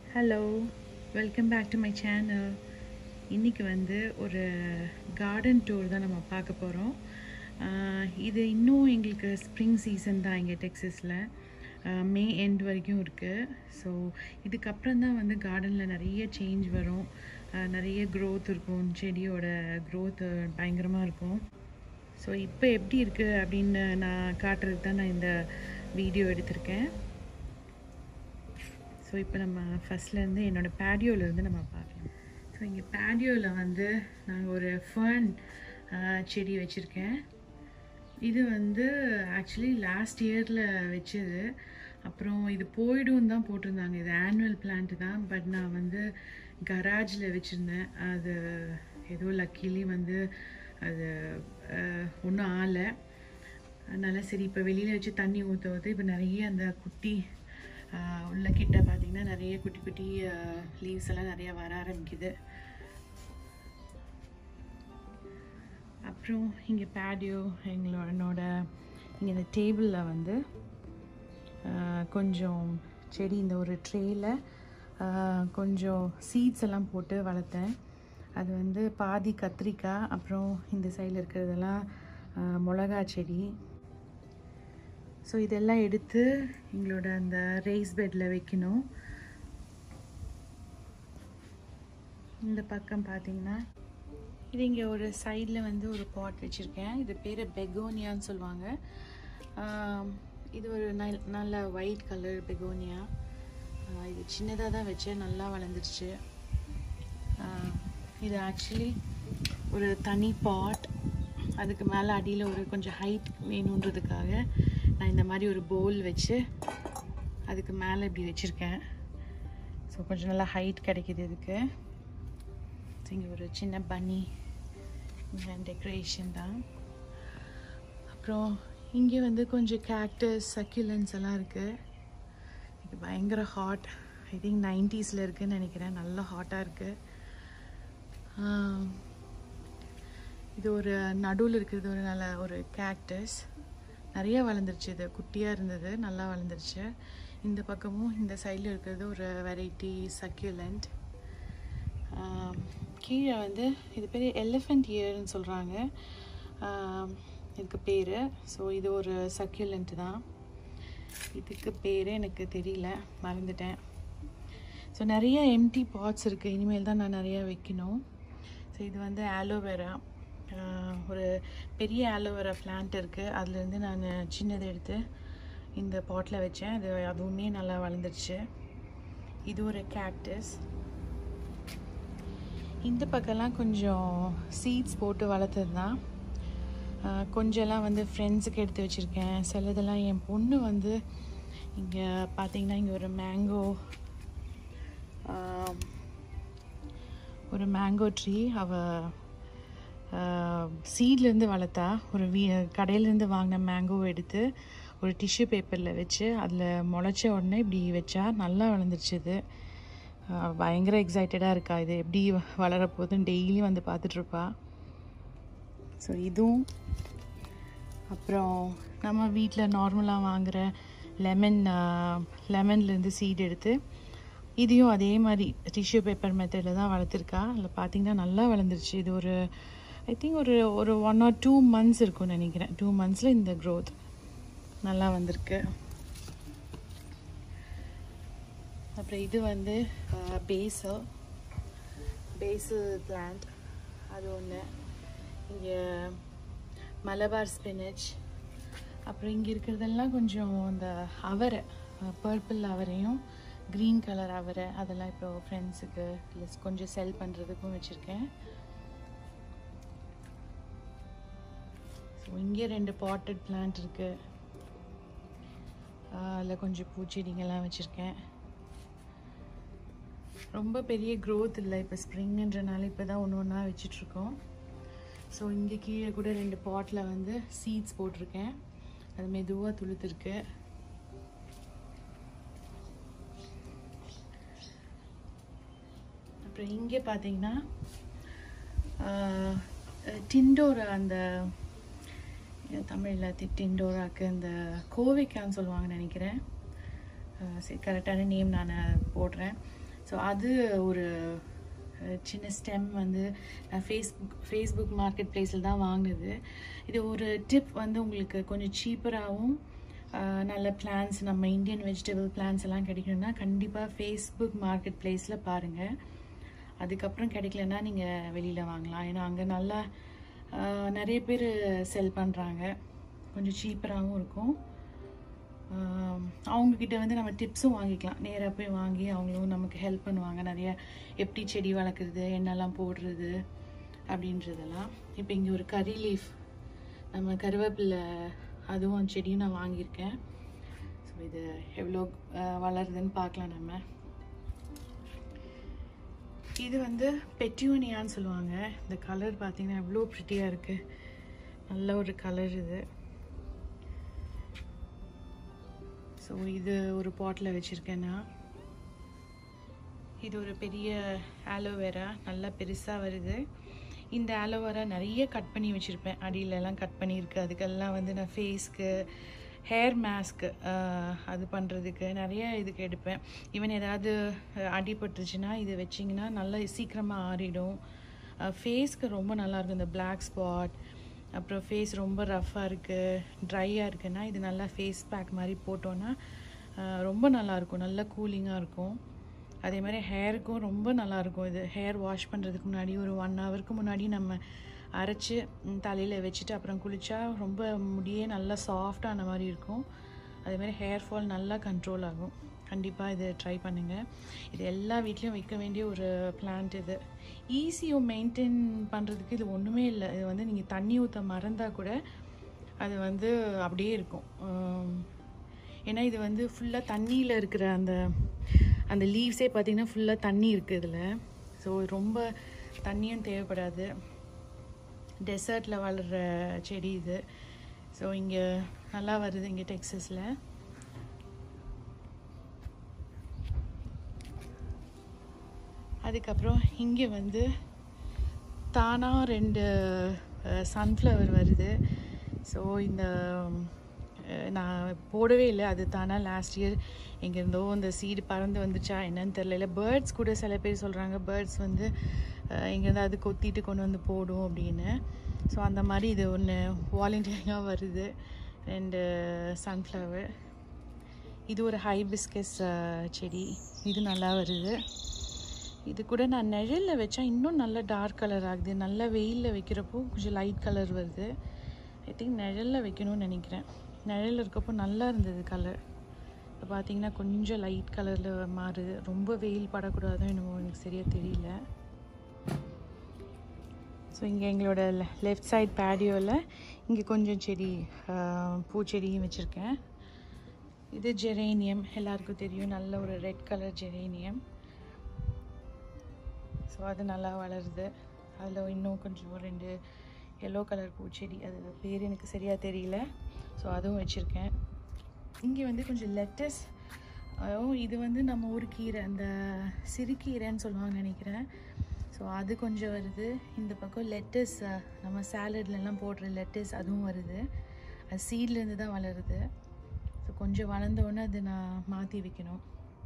hello welcome back to my channel இன்றைக்கி வந்து ஒரு கார்டன் டூர் தான் நம்ம பார்க்க போகிறோம் இது இன்னும் எங்களுக்கு ஸ்ப்ரிங் சீசன் தான் இங்கே டெக்ஸஸில் மே எண்ட் வரைக்கும் இருக்குது ஸோ இதுக்கப்புறம் தான் வந்து கார்டனில் நிறைய சேஞ்ச் வரும் ஆஹ் நிறைய க்ரோத் இருக்கும் செடியோட க்ரோத் பயங்கரமாக இருக்கும் ஸோ இப்போ எப்படி இருக்குது அப்படின்னு நான் காட்டுறதுக்கு தான் நான் இந்த வீடியோ எடுத்திருக்கேன் ஸோ இப்போ நம்ம ஃபஸ்ட்லேருந்து என்னோடய பேடியோலேருந்து நம்ம பார்க்கலாம் ஸோ இங்கே பேடியோவில் வந்து நாங்கள் ஒரு ஃபர்ன் செடி வச்சுருக்கேன் இது வந்து ஆக்சுவலி லாஸ்ட் இயரில் வச்சது அப்புறம் இது போயிடும் தான் போட்டிருந்தாங்க இது ஆனுவல் பிளான்ட் தான் பட் நான் வந்து கராஜில் வச்சுருந்தேன் அது ஏதோ லக்கிலி வந்து அது ஒன்றும் ஆலை அதனால் சரி இப்போ வெளியில் வச்சு தண்ணி ஊற்ற ஊற்ற இப்போ நிறைய அந்த குட்டி ஆஹ், உள்ள கிட்ட பார்த்தீங்கன்னா நிறைய குட்டி குட்டி லீவ்ஸ் எல்லாம் நிறைய வர ஆரம்பிக்குது அப்புறம் இங்கே பேடியோ எங்களோட என்னோட இங்கே இந்த டேபிளில் வந்து ஆஹ், கொஞ்சம் செடி இந்த ஒரு ட்ரேயில் கொஞ்சம் சீட்ஸ் எல்லாம் போட்டு வளர்த்தேன் அது வந்து பாதி கத்திரிக்காய் அப்புறம் இந்த சைடில் இருக்கிறதெல்லாம் ஆஹ், மிளகா செடி ஸோ இதெல்லாம் எடுத்து எங்களோட அந்த ரைஸ் பெட்டில் வைக்கணும் இந்த பக்கம் பார்த்தீங்கன்னா இது இங்கே ஒரு சைடில் வந்து ஒரு பாட் வச்சுருக்கேன் இது பேர் பெகோனியான்னு சொல்லுவாங்க ஆம், இது ஒரு நல் நல்ல ஒயிட் கலர் பெகோனியா ஆ, இது சின்னதாக தான் வச்சேன் நல்லா வளர்ந்துருச்சு ஆ, இது ஆக்சுவலி ஒரு தனி பாட் அதுக்கு மேலே அடியில் ஒரு கொஞ்சம் ஹைட் வேணுன்றதுக்காக நான் இந்த மாதிரி ஒரு போல் வச்சு அதுக்கு மேலே இப்படி வச்சுருக்கேன் ஸோ கொஞ்சம் நல்லா ஹைட் கிடைக்கிது இதுக்கு ஸோ இங்கே ஒரு சின்ன பன்னி டெக்கரேஷன் தான் அப்புறம் இங்கே வந்து கொஞ்சம் கேக்டஸ் சக்யூலன்ஸ் எல்லாம் இருக்குது இது பயங்கர ஹாட் ஐ திங்க் நைன்ட்டீஸில் இருக்குன்னு நினைக்கிறேன் நல்லா ஹாட்டாக இருக்குது இது ஒரு நடுவில் இருக்கிறது ஒரு நல்ல ஒரு கேக்டஸ் நிறைய வளர்ந்துருச்சு இது குட்டியாக இருந்தது நல்லா வளர்ந்துருச்சு இந்த பக்கமும் இந்த சைடில் இருக்கிறது ஒரு வெரைட்டி சக்யூலண்ட் கீழே வந்து இது பேர் எலிஃபண்ட் இயர்னு சொல்கிறாங்க இதுக்கு பேர் ஸோ இது ஒரு சக்யூலண்ட் தான் இதுக்கு பேர் எனக்கு தெரியல மறந்துட்டேன் ஸோ நிறைய எம்டி பாட்ஸ் இருக்குது இனிமேல் தான் நான் நிறையா வைக்கணும் ஸோ இது வந்து ஆலோவேரா ஒரு பெரிய ஆலோவேரா பிளான்ட் இருக்குது அதுலேருந்து நான் சின்னதை எடுத்து இந்த பாட்டில் வச்சேன் அது அதுவுமே நல்லா வளர்ந்துருச்சு இது ஒரு கேக்டஸ் இந்த பக்கம்லாம் கொஞ்சம் சீட்ஸ் போட்டு வளர்த்தது தான் ஆஹ் கொஞ்சம்லாம் வந்து ஃப்ரெண்ட்ஸுக்கு எடுத்து வச்சுருக்கேன் சிலதெல்லாம் என் பொண்ணு வந்து இங்கே பார்த்தீங்கன்னா இங்கே ஒரு மேங்கோ ஒரு மேங்கோ ட்ரீ அவள் சீட்லேருந்து வளர்த்தா ஒரு வீ கடையிலேருந்து வாங்கின மேங்கோவை எடுத்து ஒரு டிஷ்யூ பேப்பரில் வச்சு அதில் முளைச்ச உடனே இப்படி வச்சா நல்லா வளர்ந்துருச்சு இது ஆஹ் பயங்கர எக்ஸைட்டடாக இருக்கா இது எப்படி வளரப்போகுதுன்னு டெய்லியும் வந்து பார்த்துட்ருப்பா ஸோ இதுவும் அப்புறம் நம்ம வீட்டில் நார்மலாக வாங்குகிற லெமன் லெமன்லேருந்து சீட் எடுத்து இதையும் அதே மாதிரி டிஷ்யூ பேப்பர் மெத்தடில் தான் வளர்த்துருக்கா அதில் பார்த்தீங்கன்னா நல்லா வளர்ந்துருச்சு இது ஒரு ஐ திங்க் ஒரு ஒரு ஒன் ஆர் டூ மந்த்ஸ் இருக்கும்னு நினைக்கிறேன் டூ மந்த்ஸில் இந்த க்ரோத் நல்லா வந்திருக்கு அப்புறம் இது வந்து பேசல் பேசல் பிளான்ட் அது ஒன்று இங்கே மலபார் ஸ்பினச் அப்புறம் இங்கே இருக்கிறதெல்லாம் கொஞ்சம் இந்த அவரை பர்பிள் அவரையும் க்ரீன் கலர் அவரை அதெல்லாம் இப்போ ஃப்ரெண்ட்ஸுக்கு இல்லை கொஞ்சம் செல் பண்ணுறதுக்கும் வச்சுருக்கேன் ஸோ இங்கே ரெண்டு பாட்டட் பிளான்ட் இருக்குது அதில் கொஞ்சம் பூச்செடிங்கெல்லாம் வச்சுருக்கேன் ரொம்ப பெரிய க்ரோத் இல்லை இப்போ ஸ்ப்ரிங்குன்றனால இப்போ தான் ஒன்று ஒன்றா வச்சிட்ருக்கோம் ஸோ இங்கே கீழே கூட ரெண்டு பாட்டில் வந்து சீட்ஸ் போட்டிருக்கேன் அது மெதுவாக துளுத்துருக்கு அப்புறம் இங்கே பார்த்தீங்கன்னா டிண்டோரா அந்த தமிழில் டிண்டோராக்கு இந்த கோவைக்கான்னு சொல்லுவாங்கன்னு நினைக்கிறேன் அஹ் சரி கரெக்டான நேம் நான் போடுறேன் ஸோ அது ஒரு அஹ், சின்ன ஸ்டெம் வந்து நான் ஃபேஸ்புக் ஃபேஸ்புக் மார்க்கெட் பிளேஸில் தான் வாங்கினது இது ஒரு டிப் வந்து உங்களுக்கு கொஞ்சம் சீப்பராகவும் நல்ல பிளான்ஸ் நம்ம இந்தியன் வெஜிடபிள் பிளான்ஸ் எல்லாம் கிடைக்கணும்னா கண்டிப்பாக ஃபேஸ்புக் மார்க்கெட் பிளேஸில் பாருங்கள் அதுக்கப்புறம் கிடைக்கலன்னா நீங்கள் வெளியில் வாங்கலாம் ஏன்னா அங்கே நல்லா ஆஹ், நிறைய பேர் செல் பண்ணுறாங்க கொஞ்சம் சீப்பராகவும் இருக்கும் ஆஹ், அவங்கக்கிட்ட வந்து நம்ம டிப்ஸும் வாங்கிக்கலாம் நேராக போய் வாங்கி அவங்களும் நமக்கு ஹெல்ப் பண்ணுவாங்க நிறைய எப்படி செடி வளர்க்குறது என்னெல்லாம் போடுறது அப்படின்றதெல்லாம் இப்போ இங்கே ஒரு கறி லீஃப் நம்ம கருவேப்பிலை அதுவும் செடியும் நான் வாங்கியிருக்கேன் ஸோ இது எவ்வளோ ஆஹ், வளருதுன்னு பார்க்கலாம் நம்ம இது வந்து பெட்டியூனியான்னு சொல்லுவாங்க இந்த கலர் பார்த்தீங்கன்னா எவ்வளோ ப்ரிட்டியாக இருக்குது நல்ல ஒரு கலர் இது ஸோ இது ஒரு பாட்டில் வச்சுருக்கேன் நான் இது ஒரு பெரிய ஆலோவேரா நல்லா பெருசாக வருது இந்த ஆலோவேரா நிறைய கட் பண்ணி வச்சுருப்பேன் அடியிலலாம் கட் பண்ணியிருக்கு அதுக்கெல்லாம் வந்து நான் ஃபேஸ்க்கு ஹேர் மாஸ்க்கு அது பண்ணுறதுக்கு நிறைய இதுக்கு எடுப்பேன் ஈவன் ஏதாவது அஹ், அடிபட்டுருச்சுன்னா இது வச்சிங்கன்னா நல்லா சீக்கிரமாக ஆறிடும் ஃபேஸ்க்கு ரொம்ப நல்லாயிருக்கும் இந்த பிளாக் ஸ்பாட் அப்புறம் ஃபேஸ் ரொம்ப ரஃப்பாக இருக்குது ட்ரையாக இருக்குன்னா இது நல்லா ஃபேஸ் பேக் மாதிரி போட்டோன்னா அஹ், ரொம்ப நல்லாயிருக்கும் நல்லா கூலிங்காக இருக்கும் அதே மாதிரி ஹேருக்கும் ரொம்ப நல்லாயிருக்கும் இது ஹேர் வாஷ் பண்ணுறதுக்கு முன்னாடி ஒரு ஒன் ஹவருக்கு முன்னாடி நம்ம அரைச்சி தலையில் வச்சுட்டு அப்புறம் குளித்தா ரொம்ப முடியே நல்லா சாஃப்டான மாதிரி இருக்கும் அதே மாதிரி ஹேர் ஃபால் நல்லா கண்ட்ரோல் ஆகும் கண்டிப்பாக இது ட்ரை பண்ணுங்கள் இது எல்லா வீட்லேயும் வைக்க வேண்டிய ஒரு பிளான்ட் இது ஈஸியாக மெயின்டைன் பண்ணுறதுக்கு இது ஒன்றுமே இல்லை இது வந்து நீங்கள் தண்ணி ஊற்ற மறந்தால் கூட அது வந்து அப்படியே இருக்கும் ஆம், ஏன்னா இது வந்து ஃபுல்லாக தண்ணியில் இருக்கிற அந்த அந்த லீவ்ஸே பார்த்தீங்கன்னா ஃபுல்லாக தண்ணி இருக்குது இதில் ஸோ ரொம்ப தண்ணியும் தேவைப்படாது டெசர்ட்டில் வளர்கிற செடி இது ஸோ இங்கே நல்லா வருது இங்கே டெக்ஸஸில் அதுக்கப்புறம் இங்கே வந்து தானாக ரெண்டு சன்ஃப்ளவர் வருது ஸோ இந்த அஹ், நான் போடவே இல்லை அது தானாக லாஸ்ட் இயர் எங்கேருந்தோ இந்த சீடு பறந்து வந்துச்சா என்னன்னு தெரியல பேர்ட்ஸ் கூட சில பேர் சொல்கிறாங்க பேர்ட்ஸ் வந்து அஹ், எங்கேருந்து அது கொத்திட்டு கொண்டு வந்து போடும் அப்படின்னு ஸோ அந்த மாதிரி இது ஒன்று வாலண்டியராக வருது ரெண்டு சன்ஃப்ளவர் இது ஒரு ஹைபிஸ்கஸ் செடி இது நல்லா வருது இது கூட நான் நிழலில் வச்சா இன்னும் நல்ல டார்க் கலர் ஆகுது நல்லா வெயிலில் வைக்கிறப்போ கொஞ்சம் லைட் கலர் வருது ஐ திங்க் நிழலில் வைக்கணும்னு நினைக்கிறேன் நிழலில் இருக்கப்போ நல்லா இருந்தது கலர் இப்போ பார்த்தீங்கன்னா கொஞ்சம் லைட் கலரில் மாறுது ரொம்ப வெயில் படக்கூடாதோ என்னமோ எனக்கு சரியாக தெரியல ஸோ இங்கே எங்களோட லெஃப்ட் சைட் பேடியோவில் இங்கே கொஞ்சம் செடி ஆஹ், பூச்செடியும் வச்சுருக்கேன் இது ஜெரேனியம் எல்லாருக்கும் தெரியும் நல்ல ஒரு ரெட் கலர் ஜெரேனியம் ஸோ அது நல்லா வளருது அதில் இன்னும் கொஞ்சம் ஒரு ரெண்டு எல்லோ கலர் பூச்செடி அது பேர் எனக்கு சரியாக தெரியல ஸோ அதுவும் வச்சுருக்கேன் இங்கே வந்து கொஞ்சம் லெட்டஸ் இது வந்து நம்ம ஊர் கீரை அந்த சிறுகீரைன்னு சொல்லுவாங்க நினைக்கிறேன் ஸோ அது கொஞ்சம் வருது இந்த பக்கம் லெட்டஸ் நம்ம சாலட்லலாம் போடுற லெட்டஸ் அதுவும் வருது அது சீட்லேருந்து தான் வளருது ஸோ கொஞ்சம் வளர்ந்த உடனே அது நான் மாற்றி வைக்கணும்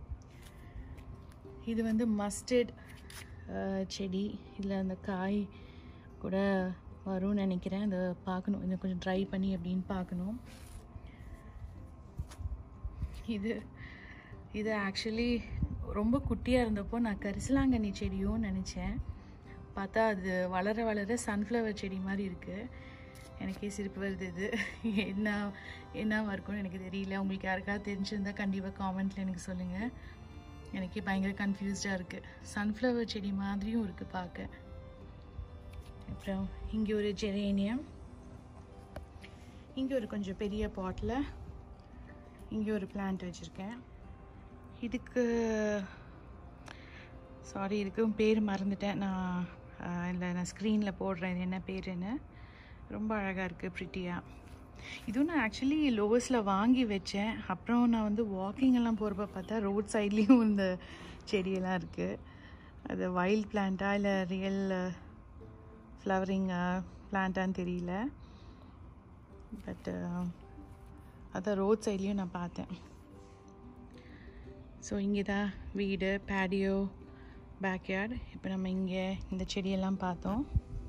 இது வந்து மஸ்டர்ட் செடி இதில் அந்த காய் கூட வரும்னு நினைக்கிறேன் அதை பார்க்கணும் இன்னும் கொஞ்சம் ட்ரை பண்ணி அப்படின்னு பார்க்கணும் இது இது ஆக்சுவலி ரொம்ப குட்டியாக இருந்தப்போ நான் கரிசலாங்கண்ணி செடியும் நினச்சேன் பார்த்தா அது வளர வளர சன்ஃப்ளவர் செடி மாதிரி இருக்குது எனக்கே சிரிப்பு வருது இது என்ன என்னவா இருக்கும்னு எனக்கு தெரியல உங்களுக்கு யாருக்காவது தெரிஞ்சிருந்தா கண்டிப்பாக காமெண்ட்டில் எனக்கு சொல்லுங்கள் எனக்கே பயங்கர கன்ஃபியூஸ்டாக இருக்குது சன்ஃப்ளவர் செடி மாதிரியும் இருக்குது பார்க்க அப்புறம் இங்கே ஒரு ஜெரேனியம் இங்கே ஒரு கொஞ்சம் பெரிய பாட்டில் இங்கே ஒரு பிளான்ட் வச்சுருக்கேன் இதுக்கு சாரி இதுக்கும் பேர் மறந்துட்டேன் நான் இல்லை நான் ஸ்க்ரீனில் போடுறேன் இது என்ன பேருன்னு ரொம்ப அழகாக இருக்குது ப்ரிட்டியாக இதுவும் நான் ஆக்சுவலி லோவஸில் வாங்கி வச்சேன் அப்புறம் நான் வந்து வாக்கிங் எல்லாம் போகிறப்ப பார்த்தா ரோட் சைட்லேயும் இந்த செடியெல்லாம் இருக்குது அது வைல்ட் பிளான்ட்டா இல்லை ரியல் ஃப்ளவரிங் பிளான்ட்டான்னு தெரியல பட்டு அதை ரோட் சைட்லேயும் நான் பார்த்தேன் ஸோ இங்கே தான் வீடு பேடியோ பேக்யார்டு இப்போ நம்ம இங்கே இந்த செடியெல்லாம் பார்த்தோம்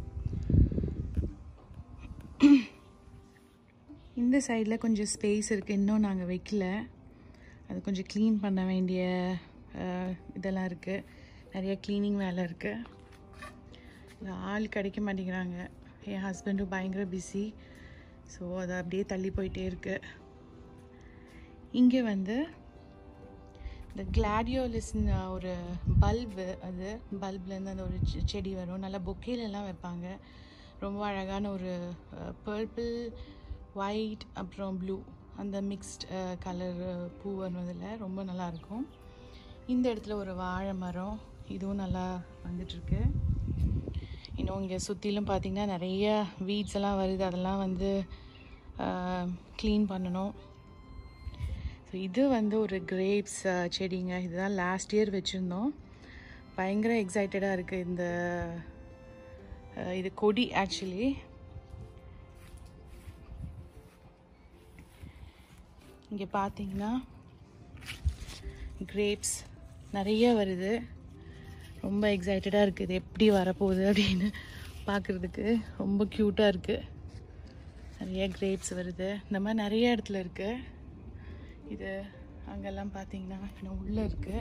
இந்த சைடில் கொஞ்சம் ஸ்பேஸ் இருக்குது இன்னும் நாங்கள் வைக்கல அது கொஞ்சம் க்ளீன் பண்ண வேண்டிய அஹ், இதெல்லாம் இருக்குது நிறைய க்ளீனிங் வேலை இருக்குது ஆள் கிடைக்க மாட்டேங்கிறாங்க என் ஹஸ்பண்டும் பயங்கர பிஸி ஸோ அது அப்படியே தள்ளி போயிட்டே இருக்கு இங்கே வந்து இந்த கிளாடியோலிஸ்னு ஒரு பல்பு அது பல்ப்லேருந்து அந்த ஒரு செ- செடி வரும் நல்லா பொக்கேலெல்லாம் வைப்பாங்க ரொம்ப அழகான ஒரு பர்பிள் ஒயிட் அப்புறம் ப்ளூ அந்த மிக்ஸ்ட் கலர் பூ வருவதில் ரொம்ப நல்லாயிருக்கும் இந்த இடத்துல ஒரு வாழை மரம் இதுவும் நல்லா வந்துட்டுருக்கு இன்னும் இங்கே சுற்றிலும் பார்த்தீங்கன்னா நிறைய வீட்ஸ் எல்லாம் வருது அதெல்லாம் வந்து க்ளீன் பண்ணணும் ஸோ இது வந்து ஒரு கிரேப்ஸ் செடிங்க இதுதான் லாஸ்ட் இயர் வச்சுருந்தோம் பயங்கர எக்ஸைட்டடாக இருக்குது இந்த அஹ், இது கொடி ஆக்சுவலி இங்கே பார்த்தீங்கன்னா கிரேப்ஸ் நிறைய வருது ரொம்ப எக்ஸைட்டடாக இருக்குது இது எப்படி வரப்போகுது அப்படின்னு பார்க்குறதுக்கு ரொம்ப க்யூட்டாக இருக்குது நிறைய கிரேப்ஸ் வருது இந்த மாதிரி நிறைய இடத்துல இருக்குது இது அங்கெல்லாம் பார்த்தீங்கன்னா இன்னும் உள்ளே இருக்குது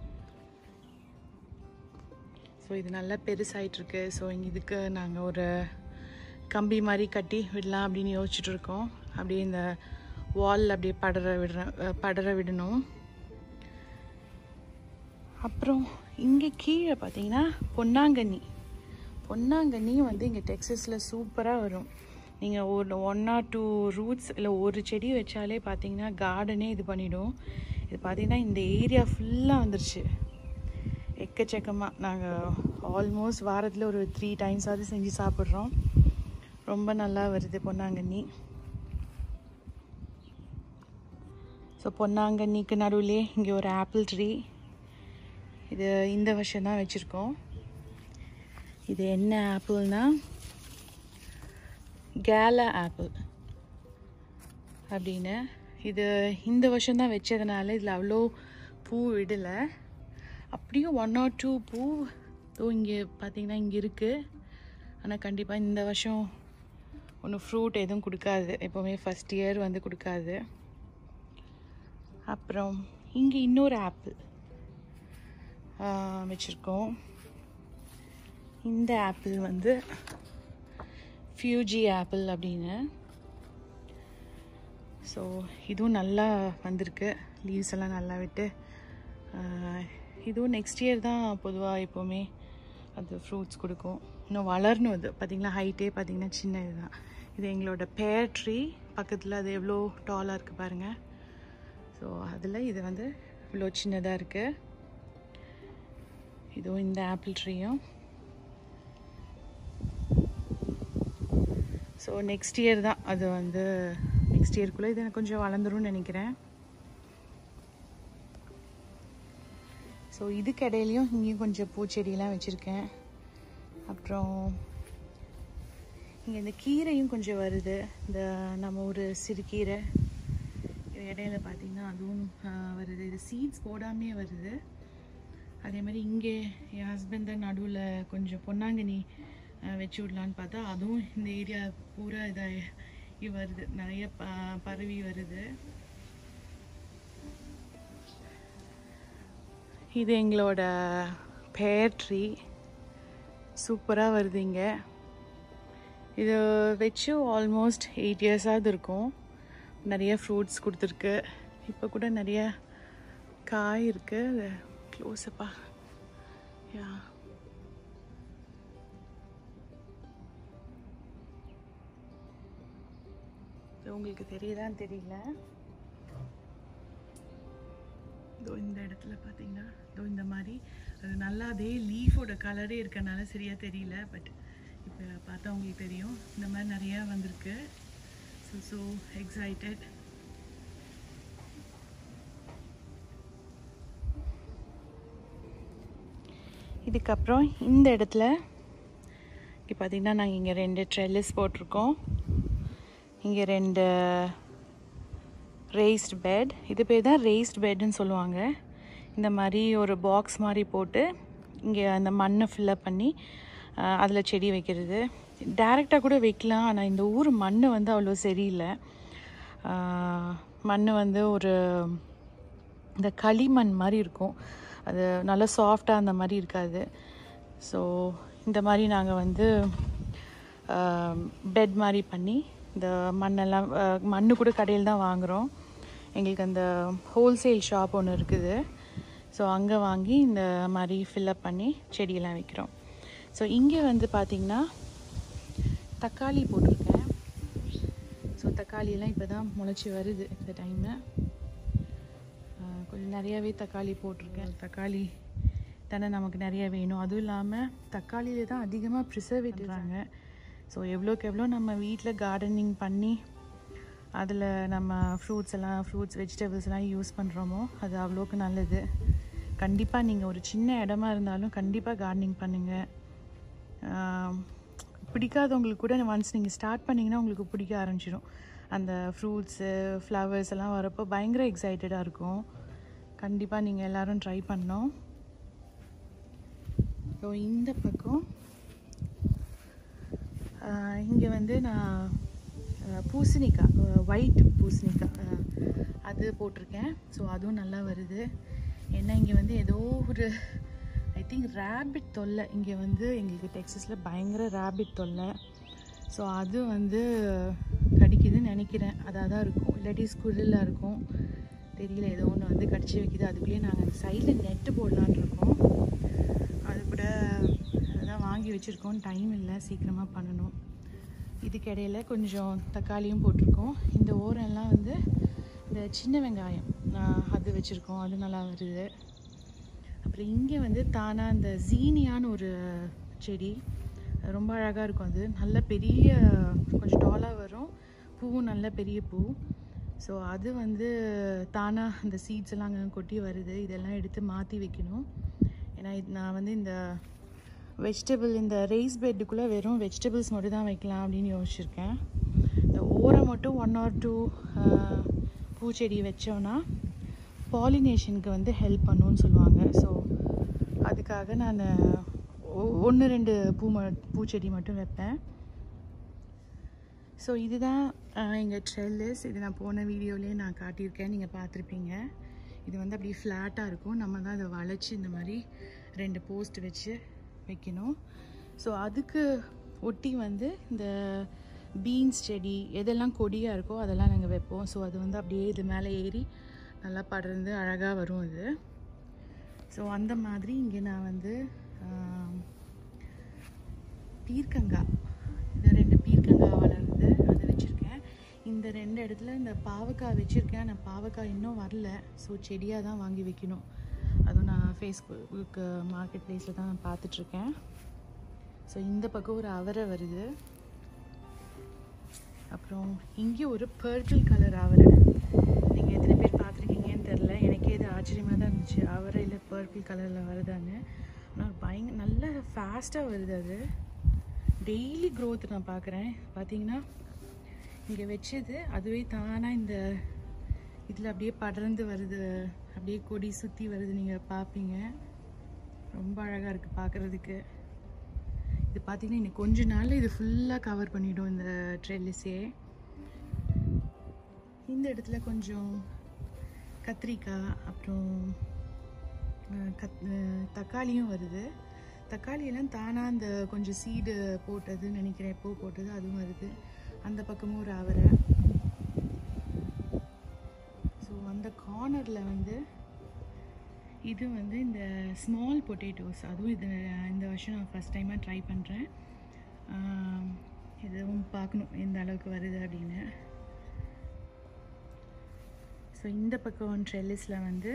ஸோ இது நல்லா பெருசாயிட்ருக்கு ஸோ இதுக்கு நாங்கள் ஒரு கம்பி மாதிரி கட்டி விடலாம் அப்படின்னு யோசிச்சுட்டு இருக்கோம் அப்படியே இந்த வால் அப்படியே படர விடுற அஹ், படர விடணும் அப்புறம் இங்கே கீழே பார்த்தீங்கன்னா பொன்னாங்கண்ணி பொன்னாங்கண்ணி வந்து இங்கே டெக்ஸஸில் சூப்பராக வரும் நீங்கள் ஒரு ஒன் ஆர் டூ ரூட்ஸ் இல்லை ஒரு செடி வச்சாலே பார்த்தீங்கன்னா கார்டனே இது பண்ணிடும் இது பார்த்தீங்கன்னா இந்த ஏரியா ஃபுல்லாக வந்துருச்சு எக்கச்சக்கமாக நாங்கள் ஆல்மோஸ்ட் வாரத்தில் ஒரு த்ரீ டைம்ஸாவது செஞ்சு சாப்பிட்றோம் ரொம்ப நல்லா வருது பொன்னாங்கண்ணி ஸோ பொன்னாங்கண்ணிக்கு நடுவுலே இங்கே ஒரு ஆப்பிள் ட்ரீ இது இந்த வருஷம் தான் வச்சுருக்கோம் இது என்ன ஆப்பிள்னா கேலா ஆப்பிள் அப்படின்னு இது இந்த வருஷம் தான் வச்சதுனால இதில் அவ்வளோ பூ விடலை அப்படியும் ஒன் ஆர் டூ பூ தோ இங்கே பார்த்தீங்கன்னா இங்கே இருக்குது ஆனால் கண்டிப்பாக இந்த வருஷம் ஒன்றும் ஃப்ரூட் எதுவும் கொடுக்காது எப்போவுமே ஃபஸ்ட் இயர் வந்து கொடுக்காது அப்புறம் இங்கே இன்னொரு ஆப்பிள் வச்சுருக்கோம் இந்த ஆப்பிள் வந்து ஃபியூஜி ஆப்பிள் அப்படின்னு ஸோ இதுவும் நல்லா வந்திருக்கு லீவ்ஸ் எல்லாம் நல்லா விட்டு ஆஹ், இதுவும் நெக்ஸ்ட் இயர் தான் பொதுவாக எப்போவுமே அது ஃப்ரூட்ஸ் கொடுக்கும் இன்னும் வளரணும் அது பார்த்திங்களா ஹைட்டே பார்த்திங்கன்னா சின்ன இதுதான் இது எங்களோட பேர் ட்ரீ பக்கத்தில் அது எவ்வளோ டாலாக இருக்குது பாருங்கள் ஸோ அதில் இது வந்து இவ்வளோ சின்னதாக இருக்குது இதுவும் இந்த ஆப்பிள் ட்ரீயும் ஸோ நெக்ஸ்ட் இயர் தான் அது வந்து நெக்ஸ்ட் இயர்க்குள்ளே இது எனக்கு கொஞ்சம் வளர்ந்துரும்னு நினைக்கிறேன் ஸோ இதுக்கு இடையிலையும் இங்கேயும் கொஞ்சம் பூச்செடியெல்லாம் வச்சுருக்கேன் அப்புறம் இங்கே இந்த கீரையும் கொஞ்சம் வருது இந்த நம்ம ஒரு சிறுகீரை இது இடையில பார்த்தீங்கன்னா அதுவும் ஆஹ், வருது இது சீட்ஸ் போடாமே வருது அதே மாதிரி இங்கே என் ஹஸ்பண்ட் நடுவில் கொஞ்சம் பொன்னாங்கண்ணி ஆஹ், வச்சு விடலான்னு பார்த்தா அதுவும் இந்த ஏரியா பூரா இதாக வருது நிறைய ப- பரவி வருது இது எங்களோட பேர் ட்ரீ சூப்பராக வருது இங்கே இது வச்சு ஆல்மோஸ்ட் எயிட் இயர்ஸாவது இருக்கும் நிறைய ஃப்ரூட்ஸ் கொடுத்துருக்கு இப்போ கூட நிறைய காய் இருக்கு அது க்ளோஸப்பா யா இது உங்களுக்கு தெரியுதான்னு தெரியல இதோ இந்த இடத்துல பார்த்தீங்கன்னா இதோ இந்த மாதிரி அது நல்லா அதே லீஃபோட கலரே இருக்கனால சரியா தெரியல பட் இப்போ பார்த்தா உங்களுக்கு தெரியும் இந்த மாதிரி நிறையா வந்திருக்கு ஸோ ஸோ எக்ஸைட்டட் இதுக்கப்புறம் இந்த இடத்துல இங்கே பார்த்தீங்கன்னா நாங்கள் இங்கே ரெண்டு ட்ரெல்லிஸ் போட்டிருக்கோம் இங்கே ரெண்டு ரேஸ்ட் பெட் இது பேர் தான் ரேஸ்ட் பெட்னு சொல்லுவாங்க இந்த மாதிரி ஒரு பாக்ஸ் மாதிரி போட்டு இங்கே அந்த மண்ணை ஃபில்லப் பண்ணி அதில் செடி வைக்கிறது டைரெக்டாக கூட வைக்கலாம் ஆனால் இந்த ஊர் மண் வந்து அவ்வளோ சரியில்லை மண் வந்து ஒரு இந்த களிமண் மாதிரி இருக்கும் அது நல்லா சாஃப்டாக அந்த மாதிரி இருக்காது ஸோ இந்த மாதிரி நாங்கள் வந்து பெட் மாதிரி பண்ணி இந்த மண்ணெல்லாம் மண் கூட கடையில் தான் வாங்குகிறோம் எங்களுக்கு அந்த ஹோல்சேல் ஷாப் ஒன்று இருக்குது ஸோ அங்கே வாங்கி இந்த மாதிரி ஃபில்லப் பண்ணி செடியெல்லாம் வைக்கிறோம் ஸோ இங்கே வந்து பார்த்திங்கன்னா தக்காளி போட்டிருக்கேன் ஸோ தக்காளியெல்லாம் இப்போ தான் முளைச்சி வருது இந்த டைமில் கொஞ்சம் நிறையாவே தக்காளி போட்டிருக்கேன் தக்காளி தானே நமக்கு நிறைய வேணும் அதுவும் இல்லாமல் தக்காளியில தான் அதிகமாக ப்ரிசர்வேட்டிவ்றாங்க ஸோ எவ்வளோக்கு எவ்வளோ நம்ம வீட்டில் கார்டனிங் பண்ணி அதில் நம்ம ஃப்ரூட்ஸ் எல்லாம் ஃப்ரூட்ஸ் வெஜிடபிள்ஸ் எல்லாம் யூஸ் பண்ணுறோமோ அது அவ்வளோக்கு நல்லது கண்டிப்பாக நீங்கள் ஒரு சின்ன இடமா இருந்தாலும் கண்டிப்பாக கார்டனிங் பண்ணுங்கள் பிடிக்காதவங்களுக்கு கூட ஒன்ஸ் நீங்கள் ஸ்டார்ட் பண்ணிங்கன்னா உங்களுக்கு பிடிக்க ஆரம்பிச்சிடும் அந்த ஃப்ரூட்ஸு ஃப்ளவர்ஸ் எல்லாம் வரப்போ பயங்கர எக்ஸைட்டடாக இருக்கும் கண்டிப்பாக நீங்கள் எல்லோரும் ட்ரை பண்ணோம் ஸோ இந்த பக்கம் இங்கே வந்து நான் பூசணிக்காய் ஒயிட் பூசணிக்காய் அது போட்டிருக்கேன் ஸோ அதுவும் நல்லா வருது ஏன்னா இங்கே வந்து ஏதோ ஒரு ஐ திங்க் ரேபிட் தொல்லை இங்கே வந்து எங்களுக்கு டெக்ஸஸில் பயங்கர ரேபிட் தொல்லை ஸோ அது வந்து கடிக்குதுன்னு நினைக்கிறேன் அதாக தான் இருக்கும் இல்லாட்டி ஸ்குரில்லாக இருக்கும் தெரியல ஏதோ ஒன்று வந்து கடிச்சு வைக்குது அதுக்குள்ளேயே நாங்கள் அந்த சைடில் நெட்டு போடலான் இருக்கோம் அது கூட அதான் வாங்கி வச்சுருக்கோம் டைம் இல்லை சீக்கிரமாக பண்ணணும் இதுக்கிடையில் கொஞ்சம் தக்காளியும் போட்டிருக்கோம் இந்த ஓரம்லாம் வந்து இந்த சின்ன வெங்காயம் அது வச்சுருக்கோம் அது நல்லா வருது அப்புறம் இங்கே வந்து தானாக இந்த ஜீனியான்னு ஒரு செடி ரொம்ப அழகாக இருக்கும் அது நல்ல பெரிய கொஞ்சம் டாலாக வரும் பூவும் நல்ல பெரிய பூ ஸோ அது வந்து தானாக அந்த சீட்ஸ் எல்லாம் அங்கே கொட்டி வருது இதெல்லாம் எடுத்து மாற்றி வைக்கணும் ஏன்னா இது நான் வந்து இந்த வெஜிடபிள் இந்த ரைஸ் பெட்டுக்குள்ளே வெறும் வெஜிடபிள்ஸ் மட்டும் தான் வைக்கலாம் அப்படின்னு யோசிச்சிருக்கேன் இந்த ஓரம் மட்டும் ஒன் ஆர் டூ பூச்செடி வச்சோன்னா பாலினேஷனுக்கு வந்து ஹெல்ப் பண்ணுன்னு சொல்லுவாங்க ஸோ அதுக்காக நான் ஒன்று ரெண்டு பூ ம பூச்செடி மட்டும் வைப்பேன் ஸோ இதுதான் எங்கள் ட்ரெல்லிஸ் இது நான் போன வீடியோலேயே நான் காட்டியிருக்கேன் நீங்கள் பார்த்துருப்பீங்க இது வந்து அப்படியே ஃப்ளாட்டாக இருக்கும் நம்ம தான் அதை வளைச்சி இந்த மாதிரி ரெண்டு போஸ்ட் வச்சு வைக்கணும் ஸோ அதுக்கு ஒட்டி வந்து இந்த பீன்ஸ் செடி எதெல்லாம் கொடியாக இருக்கோ அதெல்லாம் நாங்கள் வைப்போம் ஸோ அது வந்து அப்படியே இது மேலே ஏறி நல்லா படர்ந்து அழகாக வரும் இது ஸோ அந்த மாதிரி இங்கே நான் வந்து பீர்க்கங்காய் இந்த ரெண்டு பீர்க்கங்காய் வளருது அதை வச்சுருக்கேன் இந்த ரெண்டு இடத்துல இந்த பாவக்காய் வச்சுருக்கேன் ஆனால் பாவக்காய் இன்னும் வரல ஸோ செடியாக தான் வாங்கி வைக்கணும் அதுவும் நான் ஃபேஸ்புக் மார்க்கெட் ப்ளேஸில் தான் நான் பார்த்துட்ருக்கேன் ஸோ இந்த பக்கம் ஒரு அவரை வருது அப்புறம் இங்கே ஒரு பர்பிள் கலர் அவரை நீங்கள் எத்தனை பேர் பார்த்துருக்கீங்கன்னு தெரில எனக்கே இது ஆச்சரியமாக தான் இருந்துச்சு அவரையில் பர்பிள் கலரில் வருதான்னு ஆனால் பயங்க நல்ல ஃபாஸ்ட்டாக வருது அது டெய்லி க்ரோத் நான் பார்க்குறேன் பார்த்தீங்கன்னா இங்கே வச்சது அதுவே தானாக இந்த இதில் அப்படியே படர்ந்து வருது அப்படியே கொடி சுற்றி வருது நீங்கள் பார்ப்பீங்க ரொம்ப அழகாக இருக்குது பார்க்குறதுக்கு இது பார்த்தீங்கன்னா இன்னும் கொஞ்ச நாளில் இது ஃபுல்லாக கவர் பண்ணிவிடும் இந்த ட்ரெல்லிஸே இந்த இடத்துல கொஞ்சம் கத்திரிக்காய் அப்புறம் கத் தக்காளியும் வருது தக்காளியெல்லாம் தானாக அந்த கொஞ்சம் சீடு போட்டதுன்னு நினைக்கிறேன் எப்போ போட்டது அதுவும் வருது அந்த பக்கமும் ஒரு அவரை ஸோ அந்த கார்னரில் வந்து இது வந்து இந்த ஸ்மால் பொட்டேட்டோஸ் அதுவும் இது இந்த வருஷம் நான் ஃபஸ்ட் டைமாக ட்ரை பண்ணுறேன் இதுவும் பார்க்கணும் எந்த அளவுக்கு வருது அப்படின்னு ஸோ இந்த பக்கம் ட்ரெல்லிஸில் வந்து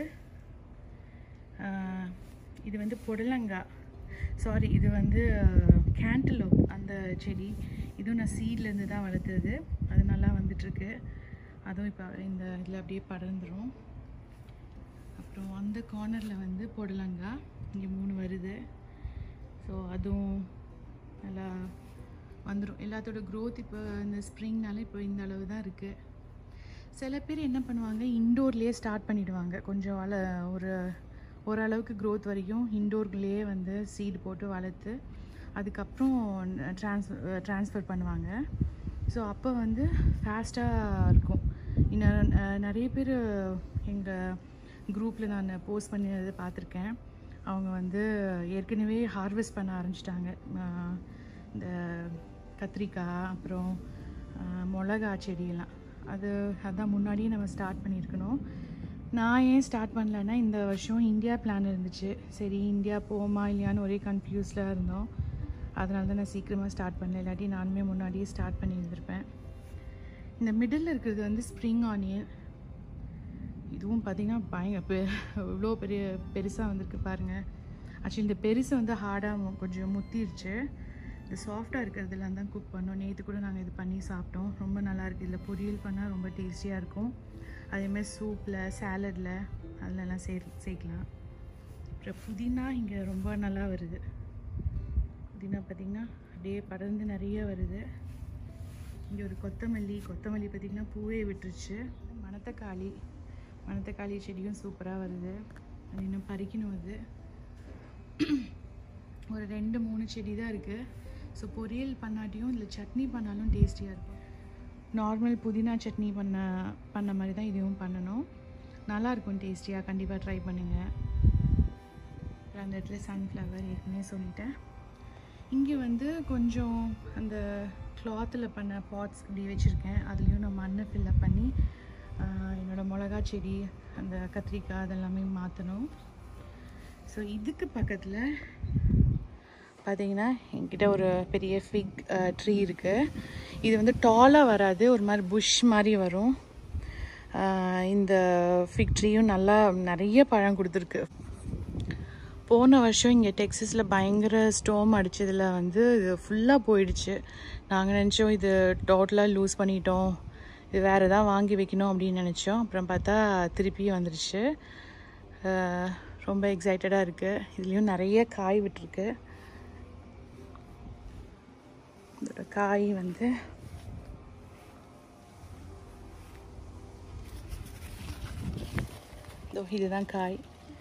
இது வந்து புடலங்காய் சாரி இது வந்து கேண்டலோப் அந்த செடி இதுவும் நான் சீட்லேருந்து தான் வளர்த்தது அது நல்லா வந்துட்டுருக்கு அதுவும் இப்போ இந்த இதில் அப்படியே படர்ந்துடும் அப்புறம் அந்த கார்னரில் வந்து புடலங்காய் இங்கே மூணு வருது ஸோ அதுவும் நல்லா வந்துடும் எல்லாத்தோட க்ரோத் இப்போ இந்த ஸ்ப்ரிங்னால இப்போ இந்த அளவு தான் இருக்குது சில பேர் என்ன பண்ணுவாங்க இன்டோர்லேயே ஸ்டார்ட் பண்ணிவிடுவாங்க கொஞ்சம் வள ஒரு ஓரளவுக்கு க்ரோத் வரைக்கும் இன்டோர்லேயே வந்து சீடு போட்டு வளர்த்து அதுக்கப்புறம் ட்ரான்ஸ் ட்ரான்ஸ்ஃபர் பண்ணுவாங்க ஸோ அப்போ வந்து ஃபாஸ்ட்டாக இருக்கும் இன்னும் அஹ், நிறைய பேர் எங்கள் குரூப்பில் நான் போஸ்ட் பண்ணியதை பார்த்துருக்கேன் அவங்க வந்து ஏற்கனவே ஹார்வெஸ்ட் பண்ண ஆரம்பிச்சிட்டாங்க இந்த கத்திரிக்காய் அப்புறம் அஹ், மிளகா செடியெல்லாம் அது அதான் முன்னாடியே நம்ம ஸ்டார்ட் பண்ணியிருக்கணும் நான் ஏன் ஸ்டார்ட் பண்ணலன்னா இந்த வருஷம் இந்தியா பிளான் இருந்துச்சு சரி இந்தியா போமா இல்லையான்னு ஒரே கன்ஃபியூஸில் இருந்தோம் அதனால தான் நான் சீக்கிரமாக ஸ்டார்ட் பண்ணல இல்லாட்டி நானுமே முன்னாடியே ஸ்டார்ட் பண்ணி இருந்திருப்பேன் இந்த மிடில் இருக்கிறது வந்து ஸ்ப்ரிங் ஆனியன் இதுவும் பார்த்தீங்கன்னா பயங்கர பெ இவ்வளோ பெரிய பெருசாக வந்திருக்கு பாருங்கள் ஆக்சுவலி இந்த பெருசு வந்து ஹார்டாக கொஞ்சம் முத்திருச்சு இந்த சாஃப்டாக இருக்கிறதுலாம் தான் குக் பண்ணோம் நேற்று கூட நாங்கள் இது பண்ணி சாப்பிட்டோம் ரொம்ப நல்லா இருக்குது இதில் பொரியல் பண்ணால் ரொம்ப டேஸ்டியாக இருக்கும் அதேமாதிரி சூப்பில் சாலடில் அதிலெல்லாம் சே சேர்க்கலாம் அப்புறம் புதினா இங்கே ரொம்ப நல்லா வருது புதினா பார்த்திங்கன்னா அப்படியே படர்ந்து நிறைய வருது இங்கே ஒரு கொத்தமல்லி கொத்தமல்லி பார்த்திங்கன்னா பூவே விட்டுருச்சு மணத்தக்காளி மணத்தக்காளி செடியும் சூப்பராக வருது அது இன்னும் பறிக்கணும் அது ஒரு ரெண்டு மூணு செடி தான் இருக்குது ஸோ பொரியல் பண்ணாட்டியும் இல்லை சட்னி பண்ணாலும் டேஸ்டியாக இருக்கும் நார்மல் புதினா சட்னி பண்ண பண்ண மாதிரி தான் இதுவும் பண்ணணும் நல்லாயிருக்கும் டேஸ்டியாக கண்டிப்பாக ட்ரை பண்ணுங்கள் அப்புறம் அந்த இடத்துல சன்ஃப்ளவர் ஏற்கனவே சொல்லிட்டேன் இங்கே வந்து கொஞ்சம் அந்த கிளாத்தில் பண்ண பாட்ஸ் இப்படி வச்சுருக்கேன் அதுலேயும் நான் மண்ணை ஃபில்லப் பண்ணி ஆஹ், என்னோட மிளகா செடி அந்த கத்திரிக்காய் அதெல்லாமே மாற்றணும் ஸோ இதுக்கு பக்கத்தில் பார்த்தீங்கன்னா என்கிட்ட ஒரு பெரிய ஃபிக் ட்ரீ இருக்குது இது வந்து டாலாக வராது ஒரு மாதிரி புஷ் மாதிரி வரும் ஆஹ், இந்த ஃபிக் ட்ரீயும் நல்லா நிறைய பழம் கொடுத்துருக்கு போன வருஷம் இங்கே டெக்ஸஸில் பயங்கர ஸ்டோம் அடிச்சதுல வந்து இது ஃபுல்லாக போயிடுச்சு நாங்கள் நினச்சோம் இது டோட்டலாக லூஸ் பண்ணிட்டோம் இது வேறு எதாவது வாங்கி வைக்கணும் அப்படின்னு நினச்சோம் அப்புறம் பார்த்தா திருப்பி வந்துடுச்சு அஹ் ரொம்ப எக்ஸைட்டடாக இருக்குது இதுலேயும் நிறைய காய் விட்டுருக்கு இதோட காய் வந்து இதோ இதுதான் காய்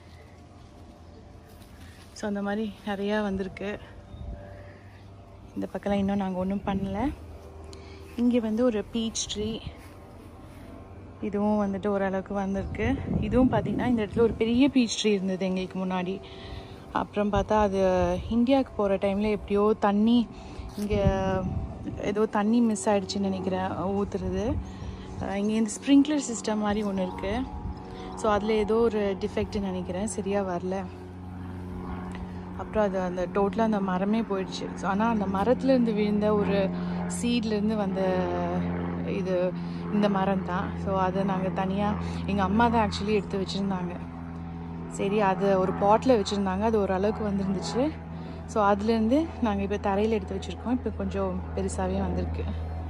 ஸோ அந்த மாதிரி நிறையா வந்திருக்கு இந்த பக்கம்லாம் இன்னும் நாங்கள் ஒன்றும் பண்ணல இங்கே வந்து ஒரு பீச் ட்ரீ இதுவும் வந்துட்டு ஓரளவுக்கு வந்திருக்கு இதுவும் பார்த்திங்கன்னா இந்த இடத்துல ஒரு பெரிய பீச் ட்ரீ இருந்தது எங்களுக்கு முன்னாடி அப்புறம் பார்த்தா அது இந்தியாவுக்கு போகிற டைமில் எப்படியோ தண்ணி இங்கே ஏதோ தண்ணி மிஸ் ஆயிடுச்சுன்னு நினைக்கிறேன் ஊற்றுறது இங்கே இந்த ஸ்ப்ரிங்க்லர் சிஸ்டம் மாதிரி ஒன்று இருக்குது ஸோ அதில் ஏதோ ஒரு டிஃபெக்ட்னு நினைக்கிறேன் சரியாக வரல அப்புறம் அது அந்த டோட்டலாக அந்த மரமே போயிடுச்சு ஸோ ஆனால் அந்த மரத்துலேருந்து விழுந்த ஒரு சீட்லேருந்து வந்த இது இந்த மரம் தான் ஸோ அதை நாங்கள் தனியாக எங்கள் அம்மா தான் ஆக்சுவலி எடுத்து வச்சுருந்தாங்க சரி அது ஒரு பாட்டில் வச்சுருந்தாங்க அது ஓரளவுக்கு வந்துருந்துச்சு ஸோ அதுலேருந்து நாங்கள் இப்போ தரையில் எடுத்து வச்சுருக்கோம் இப்போ கொஞ்சம் பெருசாகவே வந்திருக்கு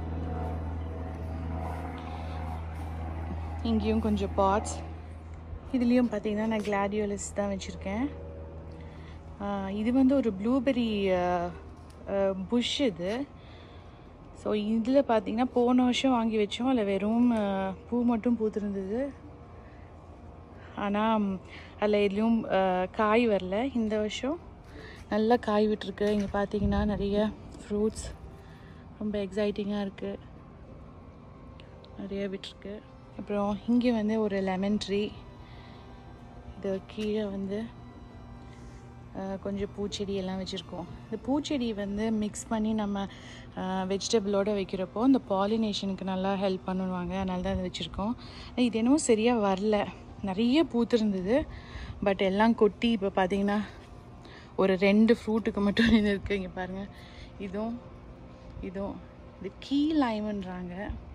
இங்கேயும் கொஞ்சம் பாட்ஸ் இதுலேயும் பார்த்தீங்கன்னா நான் கிளாடியோலஸ் தான் வச்சுருக்கேன் ஆஹ் இது வந்து ஒரு ப்ளூபெரி புஷ் இது ஸோ இதில் பார்த்தீங்கன்னா போன வருஷம் வாங்கி வச்சோம் அதில் வெறும் ஆஹ் பூ மட்டும் பூத்திருந்தது ஆனால் அதில் எதுலேயும் ஆஹ் காய் வரல இந்த வருஷம் நல்லா காய் விட்டுருக்கு இங்கே பார்த்தீங்கன்னா நிறைய ஃப்ரூட்ஸ் ரொம்ப எக்ஸைட்டிங்காக இருக்குது நிறைய விட்டுருக்கு அப்புறம் இங்கே வந்து ஒரு லெமன் ட்ரீ இது கீழே வந்து அஹ், கொஞ்சம் பூச்செடி எல்லாம் வச்சுருக்கோம் இந்த பூச்செடி வந்து மிக்ஸ் பண்ணி நம்ம வெஜிடபிளோட வைக்கிறப்போ இந்த பாலினேஷனுக்கு நல்லா ஹெல்ப் பண்ணுவாங்க அதனால தான் அதை வச்சுருக்கோம் இது என்னமோ சரியாக வரல நிறைய பூத்திருந்தது பட் எல்லாம் கொட்டி இப்போ பார்த்தீங்கன்னா ஒரு ரெண்டு ஃப்ரூட்டுக்கு மட்டும் நின்று இருக்கு இங்கே பாருங்கள் இதுவும் இதுவும் இது கீ லைம்ன்றாங்க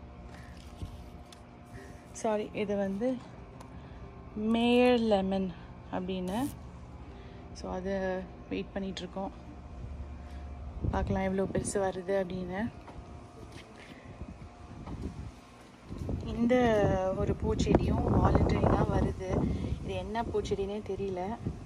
சாரி இது வந்து மேயர் லெமன் அப்படின்னு ஸோ அதை வெயிட் பண்ணிகிட்ருக்கோம் பார்க்கலாம் எவ்வளோ பெருசு வருது அப்படின்னு இந்த ஒரு பூச்செடியும் வாலண்டரியாக வருது இது என்ன பூச்செடினே தெரியல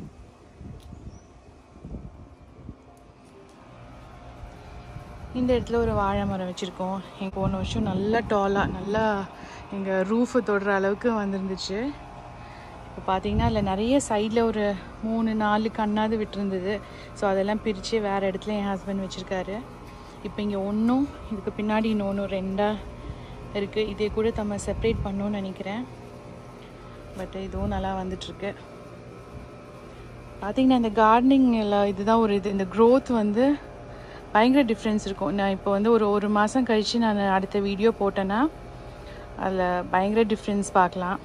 இந்த இடத்துல ஒரு வாழை மரம் வச்சுருக்கோம் எங்கள் போன வருஷம் நல்லா டாலாக நல்லா எங்கள் ரூஃபை தொடுற அளவுக்கு வந்துருந்துச்சு இப்போ பார்த்தீங்கன்னா அதில் நிறைய சைடில் ஒரு மூணு நாலு கண்ணாவது விட்டுருந்தது ஸோ அதெல்லாம் பிரித்து வேறு இடத்துல என் ஹஸ்பண்ட் வச்சுருக்காரு இப்போ இங்கே ஒன்றும் இதுக்கு பின்னாடி இன்னொன்று ரெண்டாக இருக்குது இதே கூட நம்ம செப்ரேட் பண்ணணும்னு நினைக்கிறேன் பட் இதுவும் நல்லா வந்துட்டுருக்கு பார்த்தீங்கன்னா இந்த கார்டனிங்கில் இதுதான் ஒரு இது இந்த க்ரோத் வந்து பயங்கர டிஃப்ரென்ஸ் இருக்கும் நான் இப்போ வந்து ஒரு ஒரு மாதம் கழித்து நான் அடுத்த வீடியோ போட்டேன்னா அதில் பயங்கர டிஃப்ரென்ஸ் பார்க்கலாம்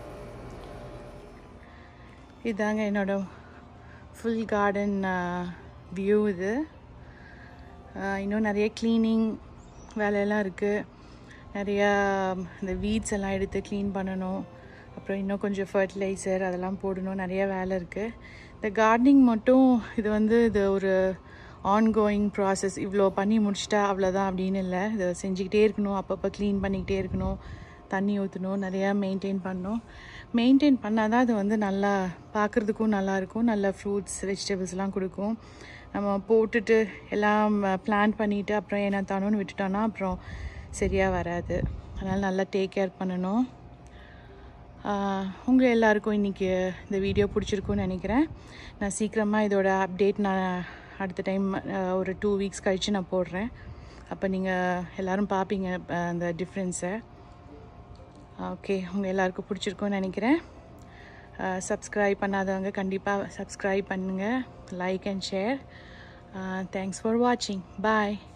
இதாங்க என்னோட ஃபுல் கார்டன் வியூ இது ஆஹ் இன்னும் நிறைய க்ளீனிங் வேலையெல்லாம் இருக்குது நிறையா இந்த வீட்ஸ் எல்லாம் எடுத்து க்ளீன் பண்ணணும் அப்புறம் இன்னும் கொஞ்சம் ஃபர்டிலைசர் அதெல்லாம் போடணும் நிறைய வேலை இருக்குது இந்த கார்டனிங் மட்டும் இது வந்து இது ஒரு ஆன்கோயிங் ப்ராசஸ் இவ்வளோ பண்ணி முடிச்சிட்டா அவ்வளோதான் அப்படின்னு இல்லை இதை செஞ்சுக்கிட்டே இருக்கணும் அப்பப்போ க்ளீன் பண்ணிக்கிட்டே இருக்கணும் தண்ணி ஊற்றணும் நிறையா மெயின்டைன் பண்ணணும் மெயின்டைன் பண்ணால் தான் அது வந்து நல்லா பார்க்குறதுக்கும் நல்லாயிருக்கும் நல்ல ஃப்ரூட்ஸ் வெஜிடபிள்ஸ்லாம் கொடுக்கும் நம்ம போட்டுட்டு எல்லாம் பிளான் பண்ணிவிட்டு அப்புறம் என்ன தானோன்னு விட்டுட்டோன்னா அப்புறம் சரியாக வராது அதனால் நல்லா டேக் கேர் பண்ணணும் உங்கள் எல்லாருக்கும் இன்றைக்கி இந்த வீடியோ பிடிச்சிருக்குன்னு நினைக்கிறேன் நான் சீக்கிரமாக இதோட அப்டேட் நான் அடுத்த டைம் ஒரு டூ வீக்ஸ் கழித்து நான் போடுறேன் அப்போ நீங்கள் எல்லோரும் பார்ப்பீங்க அஹ், அந்த டிஃப்ரென்ஸை ஓகே உங்கள் எல்லாருக்கும் பிடிச்சிருக்கும்னு நினைக்கிறேன் சப்ஸ்கிரைப் பண்ணாதவங்க கண்டிப்பாக சப்ஸ்கிரைப் பண்ணுங்கள் like and share thanks for வாட்சிங் பாய்